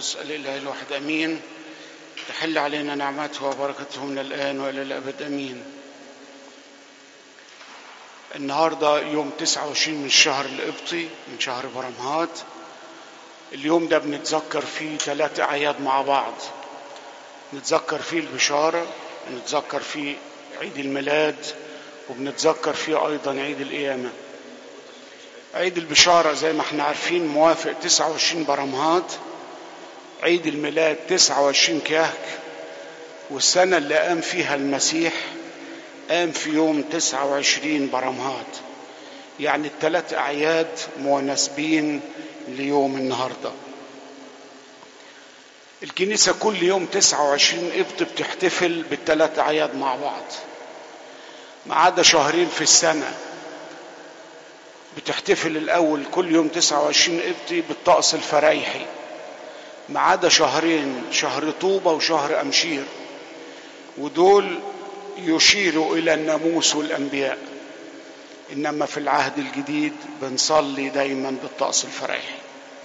القدوس الإله الواحد أمين تحل علينا نعمته وبركته من الآن وإلى الأبد أمين النهاردة يوم 29 من الشهر القبطي من شهر برمهات اليوم ده بنتذكر فيه ثلاثة أعياد مع بعض نتذكر فيه البشارة نتذكر فيه عيد الميلاد وبنتذكر فيه أيضا عيد القيامة عيد البشارة زي ما احنا عارفين موافق 29 برمهات عيد الميلاد 29 كهك والسنة اللي قام فيها المسيح قام في يوم 29 برمهات يعني الثلاث أعياد مناسبين ليوم النهارده الكنيسة كل يوم 29 قبط بتحتفل بالثلاث أعياد مع بعض ما عدا شهرين في السنة بتحتفل الأول كل يوم 29 قبطي بالطقس الفرايحي ما عدا شهرين شهر طوبة وشهر أمشير ودول يشيروا إلى الناموس والأنبياء إنما في العهد الجديد بنصلي دايما بالطقس الفرايحي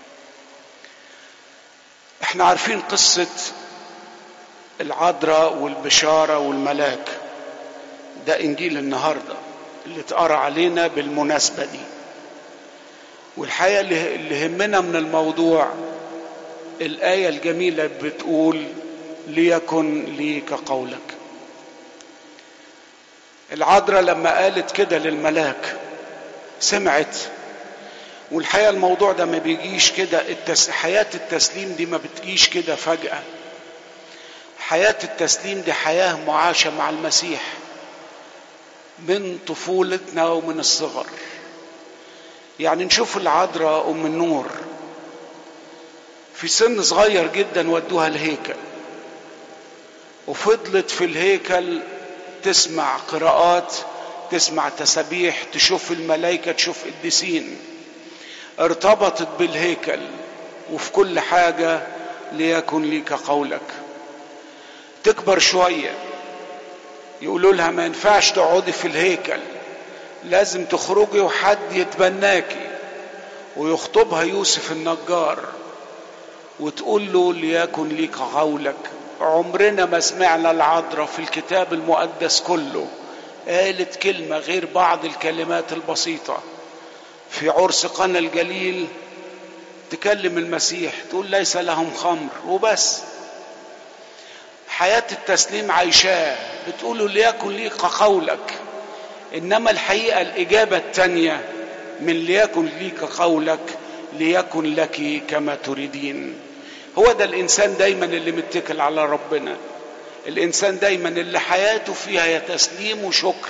احنا عارفين قصة العذراء والبشارة والملاك ده انجيل النهاردة اللي اتقرا علينا بالمناسبة دي والحقيقة اللي همنا من الموضوع الآية الجميلة بتقول ليكن لي كقولك العذراء لما قالت كده للملاك سمعت والحقيقه الموضوع ده ما بيجيش كده التس... حياه التسليم دي ما بتجيش كده فجاه حياه التسليم دي حياه معاشه مع المسيح من طفولتنا ومن الصغر يعني نشوف العذراء ام النور في سن صغير جدا ودوها الهيكل وفضلت في الهيكل تسمع قراءات تسمع تسابيح تشوف الملائكه تشوف قديسين ارتبطت بالهيكل وفي كل حاجة ليكن ليك قولك تكبر شوية يقولوا لها ما ينفعش تقعدي في الهيكل لازم تخرجي وحد يتبناكي ويخطبها يوسف النجار وتقول له ليكن ليك قولك عمرنا ما سمعنا العذراء في الكتاب المقدس كله قالت كلمة غير بعض الكلمات البسيطة في عرس قنا الجليل تكلم المسيح تقول ليس لهم خمر وبس حياة التسليم عايشاه بتقول ليكن لي قولك إنما الحقيقة الإجابة الثانية من ليكن ليك قولك ليكن لك كما تريدين هو ده الإنسان دايما اللي متكل على ربنا الإنسان دايما اللي حياته فيها تسليم وشكر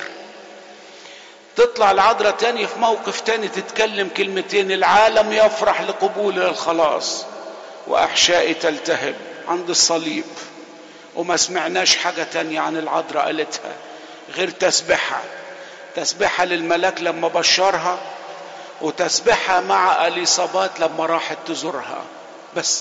تطلع العذراء تاني في موقف تاني تتكلم كلمتين العالم يفرح لقبول الخلاص وأحشائي تلتهب عند الصليب وما سمعناش حاجة تانية عن العذراء قالتها غير تسبحها تسبحها للملاك لما بشرها وتسبحها مع اليصابات لما راحت تزورها بس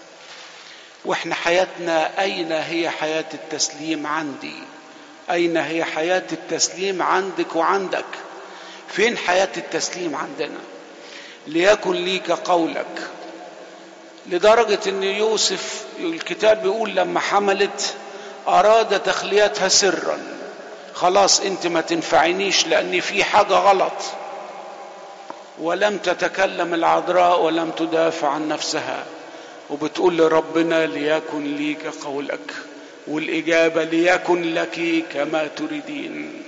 واحنا حياتنا اين هي حياه التسليم عندي أين هي حياة التسليم عندك وعندك فين حياة التسليم عندنا ليكن ليك قولك لدرجة أن يوسف الكتاب بيقول لما حملت أراد تخليتها سرا خلاص أنت ما تنفعنيش لأن في حاجة غلط ولم تتكلم العذراء ولم تدافع عن نفسها وبتقول لربنا ليكن ليك قولك والإجابة ليكن لك كما تريدين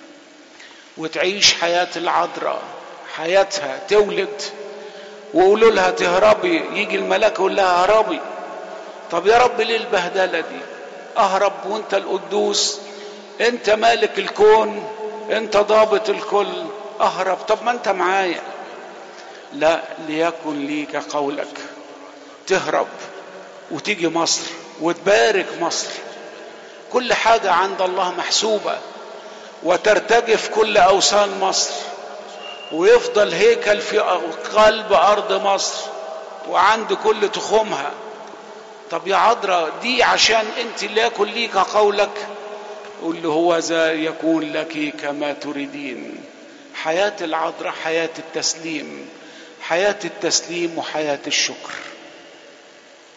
وتعيش حياة العذراء حياتها تولد وقولوا لها تهربي يجي الملاك يقول لها هربي طب يا رب ليه البهدلة دي أهرب وانت القدوس انت مالك الكون انت ضابط الكل أهرب طب ما انت معايا لا ليكن ليك قولك تهرب وتيجي مصر وتبارك مصر كل حاجة عند الله محسوبة وترتجف كل أوثان مصر ويفضل هيكل في قلب أرض مصر وعند كل تخومها طب يا عذراء دي عشان انت اللي يكن ليك قولك قل له هو ذا يكون لك كما تريدين حياة العذراء حياة التسليم حياة التسليم وحياة الشكر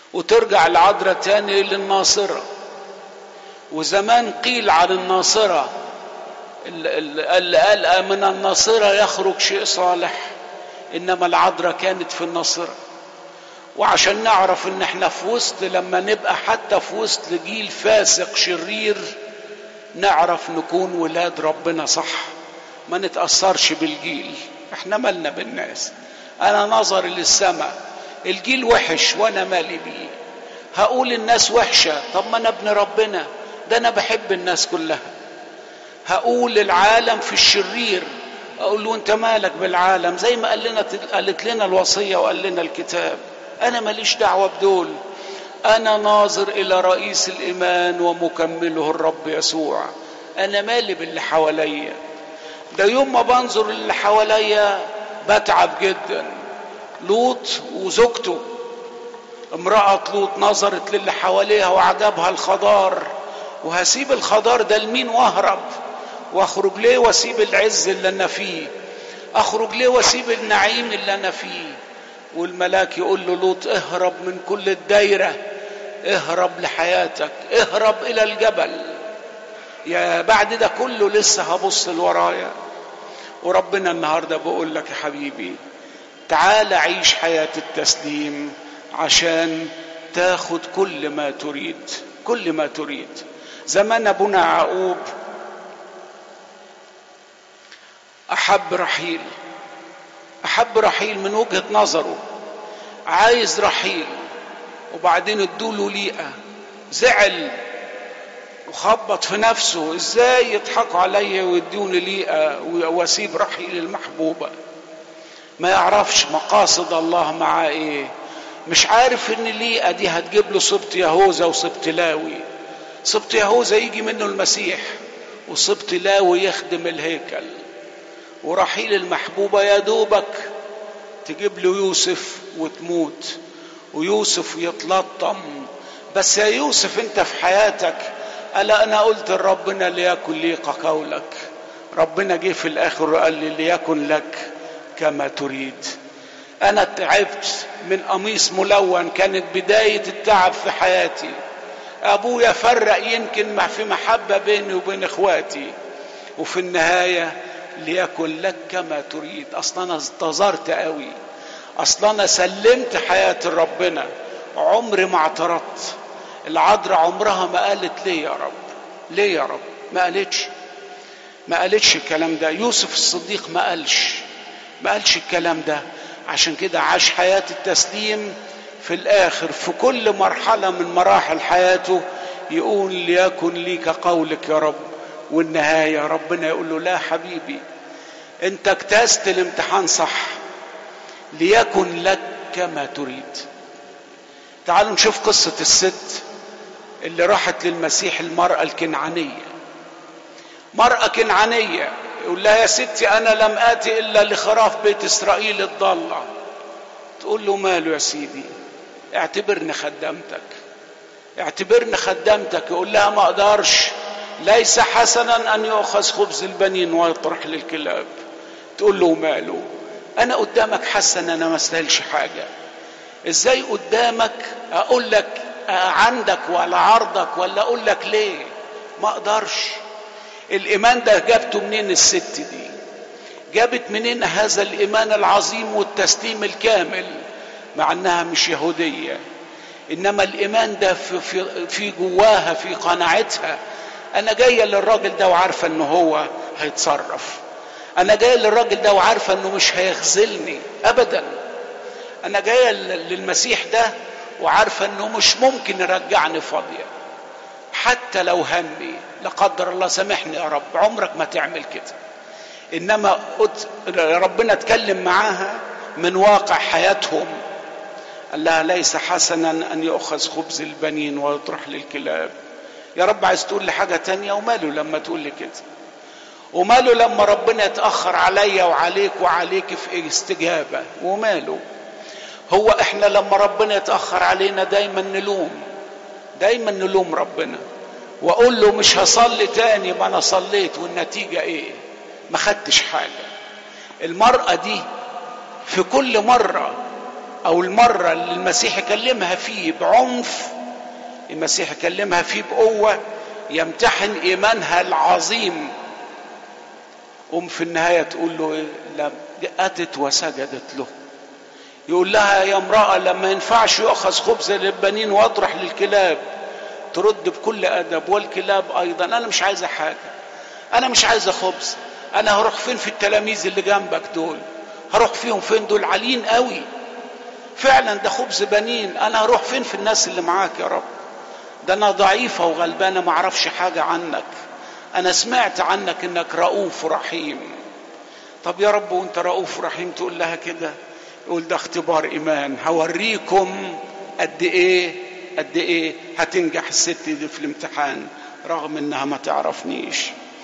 وترجع العذراء تاني للناصرة وزمان قيل عن الناصرة اللي قال من الناصرة يخرج شيء صالح إنما العذراء كانت في الناصرة وعشان نعرف ان احنا في وسط لما نبقى حتى في وسط جيل فاسق شرير نعرف نكون ولاد ربنا صح ما نتأثرش بالجيل احنا مالنا بالناس انا نظري للسماء الجيل وحش وانا مالي بيه هقول الناس وحشة طب ما انا ابن ربنا ده انا بحب الناس كلها هقول العالم في الشرير اقول له انت مالك بالعالم زي ما قال لنا قالت لنا الوصية وقال لنا الكتاب انا ماليش دعوة بدول انا ناظر الى رئيس الايمان ومكمله الرب يسوع انا مالي باللي حواليا ده يوم ما بنظر اللي حواليا بتعب جدا لوط وزوجته امرأة لوط نظرت للي حواليها وعجبها الخضار وهسيب الخضار ده لمين واهرب واخرج ليه واسيب العز اللي انا فيه اخرج ليه واسيب النعيم اللي انا فيه والملاك يقول له لوط اهرب من كل الدايرة اهرب لحياتك اهرب الى الجبل يا بعد ده كله لسه هبص لورايا وربنا النهارده بقول لك يا حبيبي تعال عيش حياة التسليم عشان تاخد كل ما تريد كل ما تريد زمان ابونا يعقوب احب رحيل احب رحيل من وجهة نظره عايز رحيل وبعدين ادوله ليئة زعل وخبط في نفسه ازاي يضحكوا عليا ويدوني ليئة واسيب رحيل المحبوبة ما يعرفش مقاصد الله معاه ايه مش عارف ان ليئة دي هتجيب له سبط يهوذا وسبط لاوي سبط يهوذا يجي منه المسيح وسبط لاوي يخدم الهيكل ورحيل المحبوبة يا دوبك تجيب له يوسف وتموت ويوسف يتلطم بس يا يوسف انت في حياتك ألا أنا قلت لربنا ليكن ليق قولك ربنا جه في الآخر وقال لي ليكن لك كما تريد أنا تعبت من قميص ملون كانت بداية التعب في حياتي أبويا فرق يمكن مع في محبة بيني وبين إخواتي وفي النهاية ليكن لك كما تريد أصلا أنا انتظرت قوي أصلا أنا سلمت حياتي لربنا عمري ما اعترضت العذراء عمرها ما قالت ليه يا رب ليه يا رب ما قالتش ما قالتش الكلام ده يوسف الصديق ما قالش ما قالش الكلام ده عشان كده عاش حياة التسليم في الآخر في كل مرحلة من مراحل حياته يقول ليكن ليك قولك يا رب والنهاية ربنا يقول له لا حبيبي انت اجتزت الامتحان صح ليكن لك كما تريد تعالوا نشوف قصة الست اللي راحت للمسيح المرأة الكنعانية مرأة كنعانية يقول لها يا ستي أنا لم آتي إلا لخراف بيت إسرائيل الضالة تقول له ماله يا سيدي اعتبرني خدمتك اعتبرني خدمتك يقول لها ما أقدرش ليس حسنا أن يؤخذ خبز البنين ويطرح للكلاب تقول له ماله أنا قدامك حسن أنا ما استاهلش حاجة ازاي قدامك اقول لك عندك ولا عرضك ولا اقول لك ليه ما اقدرش الايمان ده جابته منين الست دي جابت منين هذا الايمان العظيم والتسليم الكامل مع انها مش يهوديه انما الايمان ده في, في, في جواها في قناعتها انا جايه للراجل ده وعارفه انه هو هيتصرف انا جايه للراجل ده وعارفه انه مش هيخذلني ابدا انا جايه للمسيح ده وعارفه انه مش ممكن يرجعني فاضيه حتى لو همي لا قدر الله سامحني يا رب عمرك ما تعمل كده انما ربنا اتكلم معاها من واقع حياتهم قال لها ليس حسنا ان يؤخذ خبز البنين ويطرح للكلاب يا رب عايز تقول لي حاجه تانية وماله لما تقول لي كده وماله لما ربنا يتاخر عليا وعليك وعليك في استجابه وماله هو احنا لما ربنا يتاخر علينا دايما نلوم دايما نلوم ربنا واقول له مش هصلي تاني ما انا صليت والنتيجه ايه ما خدتش حاجه المراه دي في كل مره او المرة اللي المسيح يكلمها فيه بعنف المسيح يكلمها فيه بقوة يمتحن ايمانها العظيم قوم في النهاية تقول له إيه؟ لم أتت وسجدت له يقول لها يا امرأة لما ينفعش يؤخذ خبز للبنين واطرح للكلاب ترد بكل أدب والكلاب أيضا أنا مش عايزة حاجة أنا مش عايزة خبز أنا هروح فين في التلاميذ اللي جنبك دول هروح فيهم فين دول عاليين قوي فعلا ده خبز بنين أنا هروح فين في الناس اللي معاك يا رب ده أنا ضعيفة وغلبانة ما أعرفش حاجة عنك أنا سمعت عنك إنك رؤوف رحيم طب يا رب وأنت رؤوف رحيم تقول لها كده يقول ده اختبار إيمان هوريكم قد إيه قد إيه هتنجح الست دي في الامتحان رغم إنها ما تعرفنيش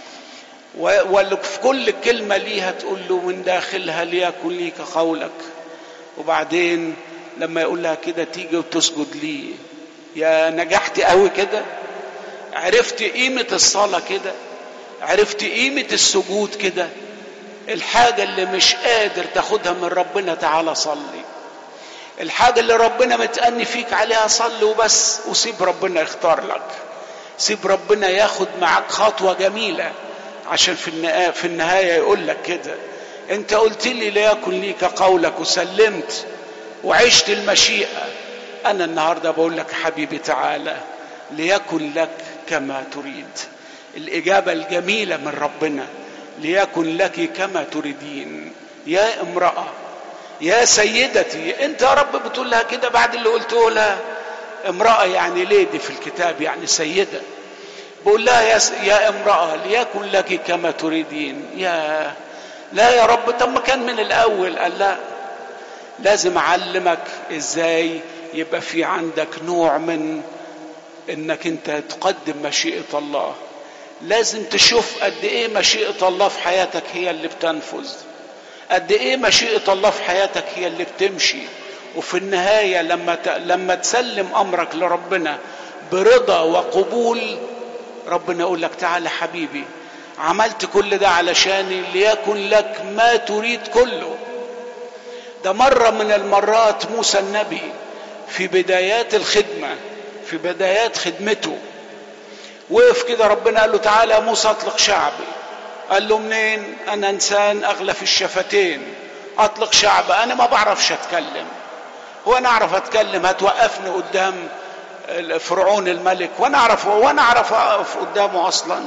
وفي كل كلمة ليها تقول له من داخلها ليكن ليك قولك وبعدين لما يقول لها كده تيجي وتسجد لي يا نجحت قوي كده عرفت قيمة الصلاة كده عرفت قيمة السجود كده الحاجة اللي مش قادر تاخدها من ربنا تعالى صلي الحاجة اللي ربنا متأني فيك عليها صلي وبس وسيب ربنا يختار لك سيب ربنا ياخد معاك خطوة جميلة عشان في النهاية, في النهاية يقول لك كده انت قلت لي ليكن ليك قولك وسلمت وعشت المشيئة انا النهاردة بقول لك حبيبي تعالى ليكن لك كما تريد الإجابة الجميلة من ربنا ليكن لك كما تريدين يا امرأة يا سيدتي انت يا رب بتقول لها كده بعد اللي قلته لها امرأة يعني ليدي في الكتاب يعني سيدة بقول لها يا, س... يا امرأة ليكن لك كما تريدين يا لا يا رب طب ما كان من الأول قال لا لازم أعلمك إزاي يبقى في عندك نوع من انك انت تقدم مشيئة الله لازم تشوف قد ايه مشيئة الله في حياتك هي اللي بتنفذ قد ايه مشيئة الله في حياتك هي اللي بتمشي وفي النهاية لما ت... لما تسلم امرك لربنا برضا وقبول ربنا يقول لك تعالى حبيبي عملت كل ده علشاني ليكن لك ما تريد كله ده مرة من المرات موسى النبي في بدايات الخدمة في بدايات خدمته وقف كده ربنا قال له تعالى يا موسى اطلق شعبي قال له منين انا انسان اغلى في الشفتين اطلق شعب انا ما بعرفش اتكلم هو انا اعرف اتكلم هتوقفني قدام فرعون الملك وانا اعرف وانا اعرف اقف قدامه اصلا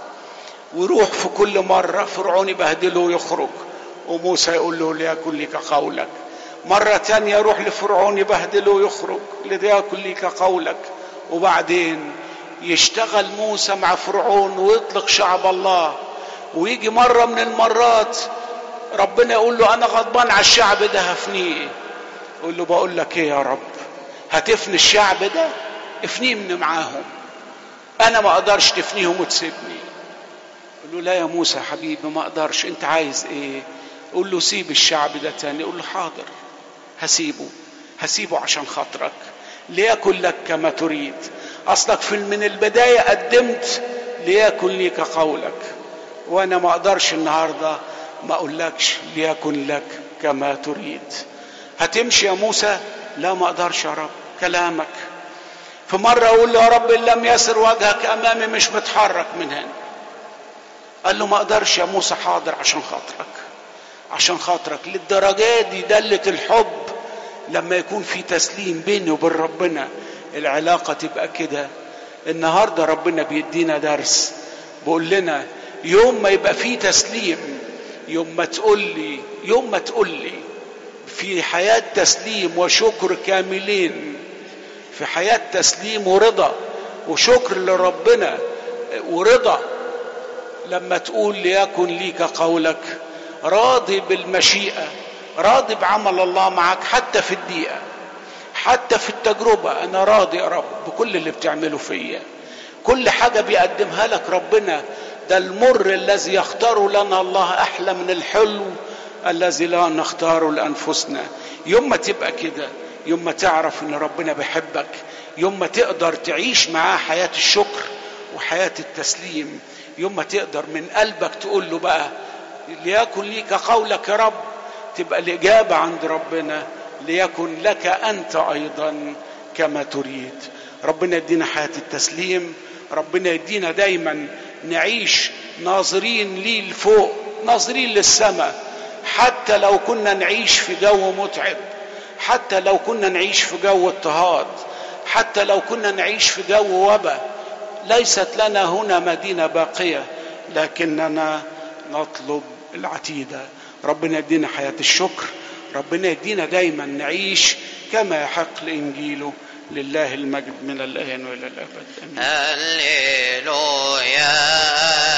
ويروح في كل مره فرعون يبهدله ويخرج وموسى يقول له ليكن لك قولك مرة تانية يروح لفرعون يبهدله ويخرج ليكن لك قولك وبعدين يشتغل موسى مع فرعون ويطلق شعب الله ويجي مرة من المرات ربنا يقول له أنا غضبان على الشعب ده هفنيه يقول له بقول لك إيه يا رب هتفني الشعب ده افنيه من معاهم أنا ما أقدرش تفنيهم وتسيبني يقول له لا يا موسى حبيبي ما أقدرش أنت عايز إيه قول له سيب الشعب ده تاني يقول له حاضر هسيبه هسيبه عشان خاطرك ليكن لك كما تريد اصلك في من البدايه قدمت ليكن ليك قولك وانا ما اقدرش النهارده ما اقولكش ليكن لك كما تريد هتمشي يا موسى لا ما اقدرش يا رب كلامك في مره اقول له يا رب ان لم يسر وجهك امامي مش متحرك من هنا قال له ما اقدرش يا موسى حاضر عشان خاطرك عشان خاطرك للدرجة دي دلة الحب لما يكون في تسليم بيني وبين ربنا العلاقة تبقى كده النهاردة ربنا بيدينا درس بيقول لنا يوم ما يبقى في تسليم يوم ما تقول لي يوم ما تقول لي في حياة تسليم وشكر كاملين في حياة تسليم ورضا وشكر لربنا ورضا لما تقول ليكن ليك قولك راضي بالمشيئة راضي بعمل الله معك حتى في الدقيقة حتى في التجربة أنا راضي يا رب بكل اللي بتعمله فيا كل حاجة بيقدمها لك ربنا ده المر الذي يختاره لنا الله أحلى من الحلو الذي لا نختاره لأنفسنا يوم ما تبقى كده يوم ما تعرف ان ربنا بيحبك يوم ما تقدر تعيش معاه حياة الشكر وحياة التسليم يوم ما تقدر من قلبك تقول له بقى ليكن ليك قولك يا رب تبقى الإجابة عند ربنا ليكن لك انت ايضا كما تريد ربنا يدينا حياه التسليم ربنا يدينا دايما نعيش ناظرين ليه لفوق ناظرين للسماء حتى لو كنا نعيش في جو متعب حتى لو كنا نعيش في جو اضطهاد حتى لو كنا نعيش في جو وباء ليست لنا هنا مدينه باقيه لكننا نطلب العتيده ربنا يدينا حياه الشكر ربنا يدينا دايما نعيش كما يحق لانجيله لله المجد من الان والى الابد امين هللويا